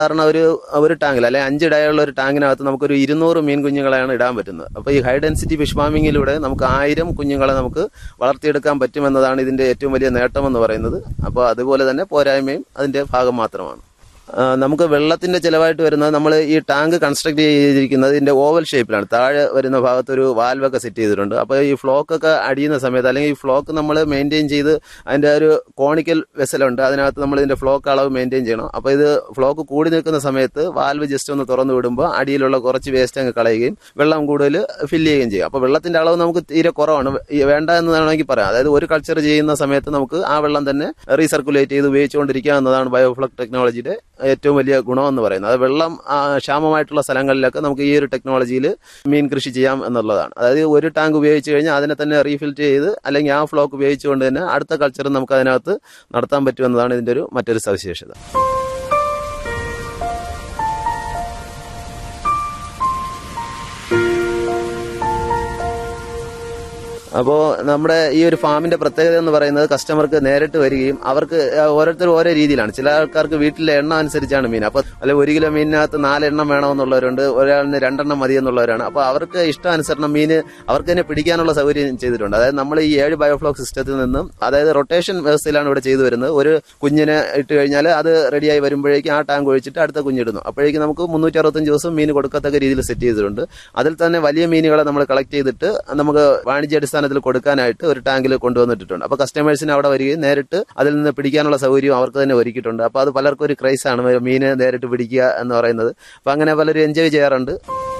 കാരണം ഒരു ഒരു ടാങ്കിൽ അല്ലെങ്കിൽ അഞ്ച് ഡയുള്ള ഒരു ടാങ്കിനകത്ത് നമുക്കൊരു ഇരുന്നൂറ് മീൻ കുഞ്ഞുങ്ങളെയാണ് ഇടാൻ പറ്റുന്നത് അപ്പോൾ ഈ ഹൈ ഡെൻസിറ്റി ഫിഷ് ഫാമിങ്ങിലൂടെ നമുക്ക് ആയിരം കുഞ്ഞുങ്ങളെ നമുക്ക് വളർത്തിയെടുക്കാൻ പറ്റുമെന്നതാണ് ഇതിന്റെ ഏറ്റവും വലിയ നേട്ടം എന്ന് പറയുന്നത് അപ്പോൾ അതുപോലെ തന്നെ പോരായ്മയും അതിന്റെ ഭാഗം മാത്രമാണ് ആ, നമുക്ക് വെള്ളത്തിന്റെ ചിലവായിട്ട് വരുന്നത് നമ്മൾ ഈ ടാങ്ക് കൺസ്ട്രക്ട് ചെയ്തിരിക്കുന്നത് ഇതിന്റെ ഓവൽ ഷേപ്പിലാണ് താഴെ വരുന്ന ഭാഗത്ത് ഒരു വാൽവൊക്കെ സെറ്റ് ചെയ്തിട്ടുണ്ട് അപ്പോൾ ഈ ഫ്ലോക്ക് ഒക്കെ അടിയുന്ന സമയത്ത് അല്ലെങ്കിൽ ഈ ഫ്ലോക്ക് നമ്മൾ മെയിൻറ്റെയിൻ ചെയ്ത് അതിന്റെ ഒരു കോണിക്കൽ വെസലുണ്ട് അതിനകത്ത് നമ്മൾ ഇതിന്റെ ഫ്ലോക്ക് അളവ് മെയിൻറ്റെയിൻ ചെയ്യണം അപ്പോൾ ഇത് ഫ്ലോക്ക് കൂടി നിൽക്കുന്ന സമയത്ത് വാൽവ് ജസ്റ്റ് ഒന്ന് തുറന്നു വിടുമ്പോൾ അടിയിലുള്ള കുറച്ച് വേസ്റ്റ് അങ്ങ് കളയുകയും വെള്ളം കൂടുതൽ ഫില്ല് ചെയ്യുകയും ചെയ്യും അപ്പോൾ വെള്ളത്തിന്റെ അളവ് നമുക്ക് തീരെ കുറവാണ് ഈ വേണ്ട എന്ന് വേണമെങ്കിൽ പറയാം അതായത് ഒരു കൾച്ചർ ചെയ്യുന്ന സമയത്ത് നമുക്ക് ആ വെള്ളം തന്നെ റീസർക്കുലേറ്റ് ചെയ്ത് ഉപയോഗിച്ചുകൊണ്ടിരിക്കുക എന്നതാണ് ബയോഫ്ലക് ടെക്നോളജിയുടെ ഏറ്റവും വലിയ ഗുണമെന്ന് പറയുന്നത് അത് വെള്ളം ആ, ക്ഷാമമായിട്ടുള്ള സ്ഥലങ്ങളിലൊക്കെ നമുക്ക് ഈ ഒരു ടെക്നോളജിയിൽ മീൻ കൃഷി ചെയ്യാം എന്നുള്ളതാണ് അതായത് ഒരു ടാങ്ക് ഉപയോഗിച്ച് കഴിഞ്ഞാൽ അതിനെ തന്നെ റീഫിൽറ്റ് ചെയ്ത് അല്ലെങ്കിൽ ആ ഫ്ലോക്ക് ഉപയോഗിച്ചുകൊണ്ട് തന്നെ അടുത്ത കൾച്ചർ നമുക്ക് അതിനകത്ത് നടത്താൻ പറ്റുമെന്നതാണ് ഇതിന്റെ ഒരു മറ്റൊരു സവിശേഷത അപ്പോൾ നമ്മുടെ ഈ ഒരു ഫാമിന്റെ പ്രത്യേകത എന്ന് പറയുന്നത് കസ്റ്റമർക്ക് നേരിട്ട് വരികയും അവർക്ക് ഓരോരുത്തർ ഓരോ രീതിയിലാണ് ചില ആൾക്കാർക്ക് വീട്ടിലെ എണ്ണം അനുസരിച്ചാണ് മീൻ അപ്പോൾ അല്ലെ ഒരു കിലോ മീനിനകത്ത് നാലെണ്ണം വേണമെന്നുള്ളവരുണ്ട് ഒരാളിന് രണ്ടെണ്ണം മതി എന്നുള്ളവരാണ് അപ്പോൾ അവർക്ക് ഇഷ്ടാനുസരണം മീൻ അവർക്ക് തന്നെ പിടിക്കാനുള്ള സൗകര്യം ചെയ്തിട്ടുണ്ട് അതായത് നമ്മൾ ഈ ഏഴ് ബയോഫ്ലോക് സിസ്റ്റത്തിൽ നിന്നും അതായത് റൊട്ടേഷൻ വ്യവസ്ഥയിലാണ് ഇവിടെ ചെയ്തു വരുന്നത് ഒരു കുഞ്ഞിനെ ഇട്ട് കഴിഞ്ഞാൽ അത് റെഡിയായി വരുമ്പോഴേക്കും ആ ടാങ്ക് ഒഴിച്ചിട്ട് അടുത്ത കുഞ്ഞിടുന്നു അപ്പോഴേക്കും നമുക്ക് മുന്നൂറ്റി അറുപത്തഞ്ച് ദിവസം മീൻ കൊടുക്കത്തക്ക രീതിയിൽ സെറ്റ് ചെയ്തിട്ടുണ്ട് അതിൽ തന്നെ വലിയ മീനുകളെ നമ്മൾ കളക്ട് ചെയ്തിട്ട് നമുക്ക് വാണിജ്യ അടിസ്ഥാനത്തിൽ കൊടുക്കാനായിട്ട് ഒരു ടാങ്കിൽ കൊണ്ടുവന്നിട്ടുണ്ട് അപ്പോൾ കസ്റ്റമേഴ്സിന് അവിടെ വരികയും നേരിട്ട് അതിൽ നിന്ന് പിടിക്കാനുള്ള സൗകര്യം അവർക്ക് തന്നെ ഒരുക്കിയിട്ടുണ്ട് അപ്പോൾ അത് പലർക്കും ഒരു ക്രൈസ് ആണ് മീനെ നേരിട്ട് പിടിക്കുക എന്ന് പറയുന്നത് അപ്പോൾ അങ്ങനെ പലരും എൻജോയ് ചെയ്യാറുണ്ട്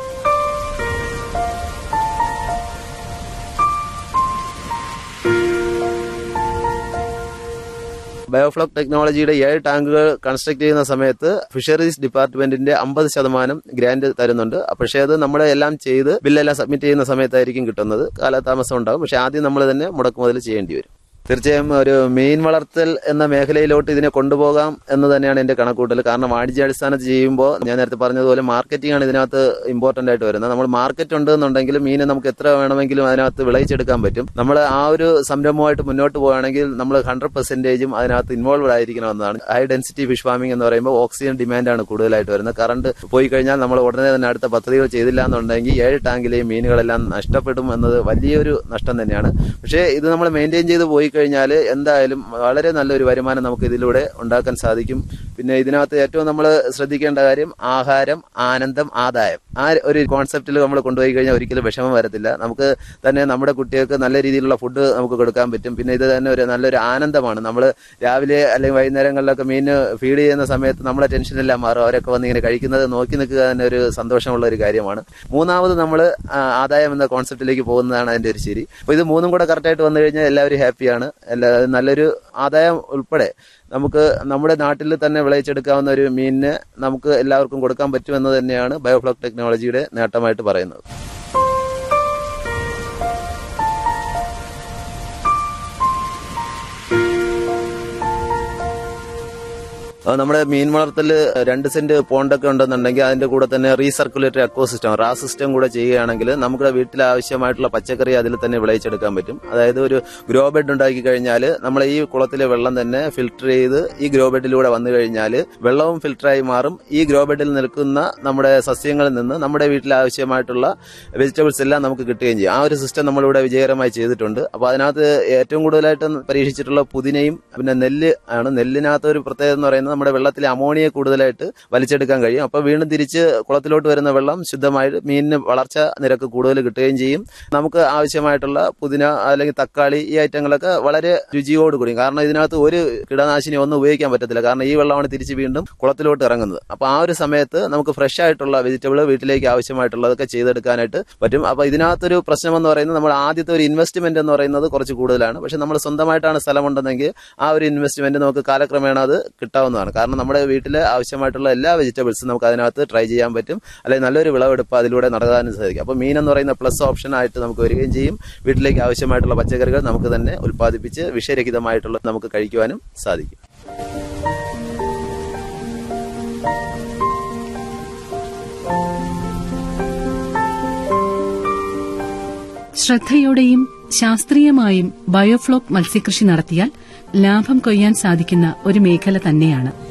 ബയോഫ്ലോക് ടെക്നോളജിയുടെ ഏഴ് ടാങ്കുകൾ കൺസ്ട്രക്ട് ചെയ്യുന്ന സമയത്ത് ഫിഷറീസ് ഡിപ്പാർട്ട്മെന്റിന്റെ അമ്പത് ശതമാനം ഗ്രാന്റ് തരുന്നുണ്ട് പക്ഷേ അത് നമ്മുടെ എല്ലാം ചെയ്ത് ബില്ലെല്ലാം സബ്മിറ്റ് ചെയ്യുന്ന സമയത്തായിരിക്കും കിട്ടുന്നത് കാലതാമസം ഉണ്ടാകും പക്ഷേ ആദ്യം നമ്മൾ തന്നെ മുടക്കുമുതൽ ചെയ്യേണ്ടി വരും തീർച്ചയായും ഒരു മീൻ വളർത്തൽ എന്ന മേഖലയിലോട്ട് ഇതിനെ കൊണ്ടുപോകാം എന്ന് തന്നെയാണ് എന്റെ കണക്കൂട്ടൽ കാരണം വാണിജ്യാടിസ്ഥാനത്ത് ചെയ്യുമ്പോൾ ഞാൻ നേരത്തെ പറഞ്ഞതുപോലെ മാർക്കറ്റിംഗ് ആണ് ഇതിനകത്ത് ഇമ്പോർട്ടന്റ് ആയിട്ട് വരുന്നത് നമ്മൾ മാർക്കറ്റ് ഉണ്ടെന്നുണ്ടെങ്കിൽ മീനെ നമുക്ക് എത്ര വേണമെങ്കിലും അതിനകത്ത് വിളയിച്ചെടുക്കാൻ പറ്റും നമ്മൾ ആ ഒരു സംരംഭമായിട്ട് മുന്നോട്ട് പോവുകയാണെങ്കിൽ നമ്മൾ ഹൺഡ്രഡ് പെർസെന്റേജും അതിനകത്ത് ഇൻവോൾവ് ആയിരിക്കണമെന്നാണ് ഹൈ ഡെൻസിറ്റി ഫിഷ് ഫാമിംഗ് എന്ന് പറയുമ്പോൾ ഓക്സിജൻ ഡിമാൻഡാണ് കൂടുതലായിട്ട് വരുന്നത് കറണ്ട് പോയി കഴിഞ്ഞാൽ നമ്മൾ ഉടനെ തന്നെ അടുത്ത പദ്ധതികൾ ചെയ്തില്ല എന്നുണ്ടെങ്കിൽ ഏഴ് ടാങ്കിലെയും മീനുകളെല്ലാം നഷ്ടപ്പെടും എന്നത് വലിയൊരു നഷ്ടം തന്നെയാണ് പക്ഷേ ഇത് നമ്മൾ മെയിൻറ്റെയിൻ ചെയ്ത് പോയി കഴിഞ്ഞാൽ എന്തായാലും വളരെ നല്ലൊരു വരുമാനം നമുക്ക് ഇതിലൂടെ ഉണ്ടാക്കാൻ സാധിക്കും പിന്നെ ഇതിനകത്ത് ഏറ്റവും നമ്മൾ ശ്രദ്ധിക്കേണ്ട കാര്യം ആഹാരം ആനന്ദം ആദായം ആ ഒരു കോൺസെപ്റ്റിൽ നമ്മൾ കൊണ്ടുപോയി കഴിഞ്ഞാൽ ഒരിക്കലും വിഷമം വരത്തില്ല നമുക്ക് തന്നെ നമ്മുടെ കുട്ടികൾക്ക് നല്ല രീതിയിലുള്ള ഫുഡ് നമുക്ക് കൊടുക്കാൻ പറ്റും പിന്നെ ഇത് തന്നെ ഒരു നല്ലൊരു ആനന്ദമാണ് നമ്മൾ രാവിലെ അല്ലെങ്കിൽ വൈകുന്നേരങ്ങളിലൊക്കെ മീൻ ഫീഡ് ചെയ്യുന്ന സമയത്ത് നമ്മളെ ടെൻഷനെല്ലാം മാറും അവരൊക്കെ വന്ന് ഇങ്ങനെ കഴിക്കുന്നത് നോക്കി നിൽക്കുക തന്നെ ഒരു സന്തോഷമുള്ള ഒരു കാര്യമാണ് മൂന്നാമത് നമ്മൾ ആദായം എന്ന കോൺസെപ്റ്റിലേക്ക് പോകുന്നതാണ് അതിന്റെ ഒരു ശരി അപ്പോൾ ഇത് മൂന്നും കൂടെ കറക്റ്റായിട്ട് വന്നു കഴിഞ്ഞാൽ എല്ലാവരും ഹാപ്പിയാണ് എല്ലാ നല്ലൊരു ആദായം ഉൾപ്പെടെ നമുക്ക് നമ്മുടെ നാട്ടിൽ തന്നെ വിളയിച്ചെടുക്കാവുന്ന ഒരു മീനിനെ നമുക്ക് എല്ലാവർക്കും കൊടുക്കാൻ പറ്റുമെന്ന് തന്നെയാണ് ബയോഫ്ലോക് ടെക്നോളജിയുടെ നേട്ടമായിട്ട് പറയുന്നത് അത് നമ്മുടെ മീൻ വളർത്തൽ രണ്ട് സെന്റ് പോണ്ടൊക്കെ ഉണ്ടെന്നുണ്ടെങ്കിൽ അതിന്റെ കൂടെ തന്നെ റീസർക്കുലേറ്ററി അക്വോ സിസ്റ്റം റാ സിസ്റ്റം കൂടെ ചെയ്യുകയാണെങ്കിൽ നമ്മുടെ വീട്ടിൽ ആവശ്യമായിട്ടുള്ള പച്ചക്കറി അതിൽ തന്നെ വിളയിച്ചെടുക്കാൻ പറ്റും അതായത് ഒരു ഗ്രോ ബെഡ് ഉണ്ടാക്കി കഴിഞ്ഞാൽ നമ്മൾ ഈ കുളത്തിലെ വെള്ളം തന്നെ ഫിൽട്ടർ ചെയ്ത് ഈ ഗ്രോ ബെഡിലൂടെ വന്നു കഴിഞ്ഞാൽ വെള്ളവും ഫിൽട്ടറായി മാറും ഈ ഗ്രോ ബെഡിൽ നിൽക്കുന്ന നമ്മുടെ സസ്യങ്ങളിൽ നിന്ന് നമ്മുടെ വീട്ടിൽ ആവശ്യമായിട്ടുള്ള വെജിറ്റബിൾസ് എല്ലാം നമുക്ക് കിട്ടുകയും ചെയ്യും ആ ഒരു സിസ്റ്റം നമ്മളിവിടെ വിജയകരമായി ചെയ്തിട്ടുണ്ട് അപ്പോൾ അതിനകത്ത് ഏറ്റവും കൂടുതലായിട്ട് പരീക്ഷിച്ചിട്ടുള്ള പുതിനയും പിന്നെ നെല്ല് ആണ് നെല്ലിനകത്ത് ഒരു പ്രത്യേകത എന്ന് പറയുന്നത് നമ്മുടെ വെള്ളത്തിലെ അമോണിയ കൂടുതലായിട്ട് വലിച്ചെടുക്കാൻ കഴിയും അപ്പോൾ വീണ്ടും തിരിച്ച് കുളത്തിലോട്ട് വരുന്ന വെള്ളം ശുദ്ധമായിട്ട് മീനിന് വളർച്ച നിരക്ക് കൂടുതൽ കിട്ടുകയും ചെയ്യും നമുക്ക് ആവശ്യമായിട്ടുള്ള പുതിന അല്ലെങ്കിൽ തക്കാളി ഈ ഐറ്റങ്ങളൊക്കെ വളരെ രുചിയോട് കൂടി കാരണം ഇതിനകത്ത് ഒരു കീടനാശിനി ഒന്നും ഉപയോഗിക്കാൻ പറ്റത്തില്ല കാരണം ഈ വെള്ളമാണ് തിരിച്ച് വീണ്ടും കുളത്തിലോട്ട് ഇറങ്ങുന്നത് അപ്പോൾ ആ ഒരു സമയത്ത് നമുക്ക് ഫ്രഷ് ആയിട്ടുള്ള വെജിറ്റബിൾ വീട്ടിലേക്ക് ആവശ്യമായിട്ടുള്ളതൊക്കെ ചെയ്തെടുക്കാനായിട്ട് പറ്റും അപ്പോൾ ഇതിനകത്തൊരു പ്രശ്നം എന്ന് പറയുന്നത് നമ്മൾ ആദ്യത്തെ ഒരു ഇൻവെസ്റ്റ്മെന്റ് എന്ന് പറയുന്നത് കുറച്ച് കൂടുതലാണ് പക്ഷെ നമ്മൾ സ്വന്തമായിട്ടാണ് സ്ഥലമുണ്ടെന്നെങ്കിൽ ആ ഒരു ഇൻവെസ്റ്റ്മെന്റ് നമുക്ക് കാലക്രമേണ അത് കിട്ടാവുന്നതാണ് കാരണം നമ്മുടെ വീട്ടിൽ ആവശ്യമായിട്ടുള്ള എല്ലാ വെജിറ്റബിൾസും നമുക്ക് അതിനകത്ത് ട്രൈ ചെയ്യാൻ പറ്റും അല്ലെങ്കിൽ നല്ലൊരു വിളവെടുപ്പ് അതിലൂടെ നടത്താനും സാധിക്കും അപ്പോൾ മീൻ എന്ന് പറയുന്ന പ്ലസ് ഓപ്ഷൻ ആയിട്ട് നമുക്ക് വരികയും ചെയ്യും വീട്ടിലേക്ക് ആവശ്യമായിട്ടുള്ള പച്ചക്കറികൾ നമുക്ക് തന്നെ ഉൽപ്പാദിപ്പിച്ച് വിഷരഹിതമായിട്ടുള്ള നമുക്ക് കഴിക്കുവാനും സാധിക്കും ശ്രദ്ധയോടെയും ശാസ്ത്രീയമായും ബയോഫ്ലോക്ക് മത്സ്യകൃഷി നടത്തിയാൽ ലാഭം കൊയ്യാൻ സാധിക്കുന്ന ഒരു മേഖല തന്നെയാണ്